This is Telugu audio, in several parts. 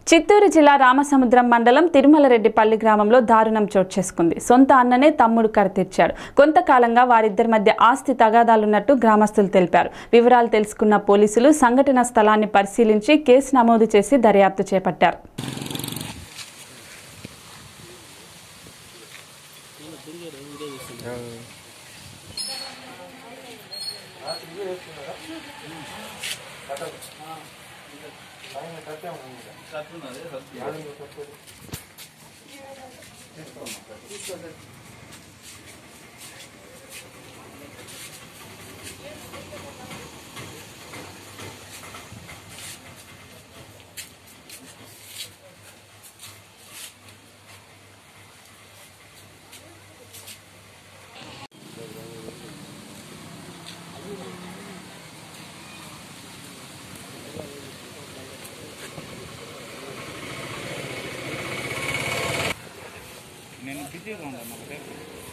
చిత్తూరు జిల్లా రామసముద్రం మండలం తిరుమలరెడ్డిపల్లి గ్రామంలో దారుణం చోటు చేసుకుంది సొంత అన్ననే తమ్ముడు కడతీర్చాడు కొంతకాలంగా వారిద్దరి మధ్య ఆస్తి తగాదాలున్నట్టు గ్రామస్తులు తెలిపారు వివరాలు తెలుసుకున్న పోలీసులు సంఘటన స్థలాన్ని పరిశీలించి కేసు నమోదు చేసి దర్యాప్తు చేపట్టారు నేను బిజీగా ఉన్నాను ఒక రేపు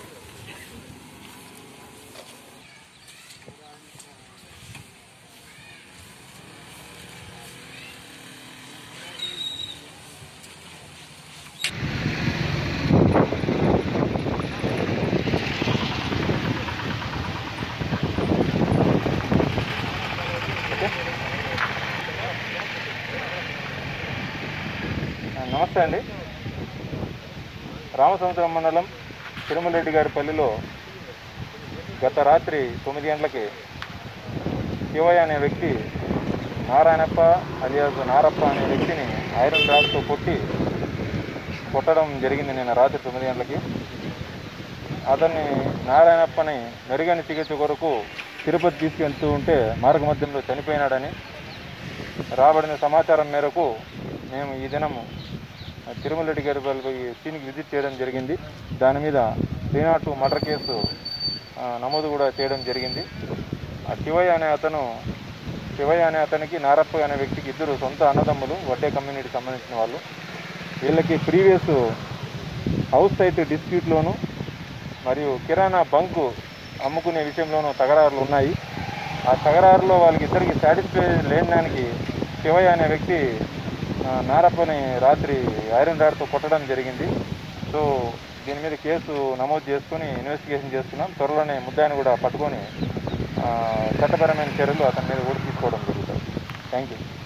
నమస్తే అండి రామసముద్రం మండలం తిరుమలరెడ్డి గారి పల్లిలో గత రాత్రి తొమ్మిది గంటలకి శివయ్య అనే వ్యక్తి నారాయణప్ప అలియాస్ నారప్ప అనే వ్యక్తిని ఐరన్ రాడ్తో కొట్టి కొట్టడం జరిగింది నిన్న రాత్రి తొమ్మిది గంటలకి అతన్ని నారాయణప్పని మెరుగైన చికిత్స కొరకు తిరుపతి తీసుకెళ్తూ ఉంటే మార్గ మధ్యంలో చనిపోయినాడని రాబడిన సమాచారం మేరకు మేము ఈ దినము తిరుమలరెడ్డి గారి వాళ్ళకి సీన్కి విజిట్ చేయడం జరిగింది దాని మీద three not two murder case ఆ, నమోదు కూడా చేయడం జరిగింది ఆ శివయ్య అనే అతను శివయ్య అనే అతనికి నారప్ప అనే వ్యక్తికి ఇద్దరు సొంత అన్నదమ్ములు వడ్డే కమ్యూనిటీకి సంబంధించిన వాళ్ళు వీళ్ళకి ప్రీవియస్ హౌస్ సైట్ డిస్ప్యూట్లోను మరియు కిరాణా బంకు అమ్ముకునే విషయంలోనూ తగరారులు ఉన్నాయి ఆ తగరారులో వాళ్ళకి ఇద్దరికి సాటిస్ఫై లేని దానికి శివయ్య అనే వ్యక్తి ఆ, నారప్పని రాత్రి ఐరన్ రాడ్తో కొట్టడం జరిగింది సో దీని మీద కేసు నమోదు చేసుకుని ఇన్వెస్టిగేషన్ చేస్తున్నాం త్వరలోనే ముద్దాయిని కూడా పట్టుకొని ఆ, చట్టపరమైన చర్యలు అతని మీద కూడా తీసుకోవడం జరుగుతుంది థ్యాంక్ యూ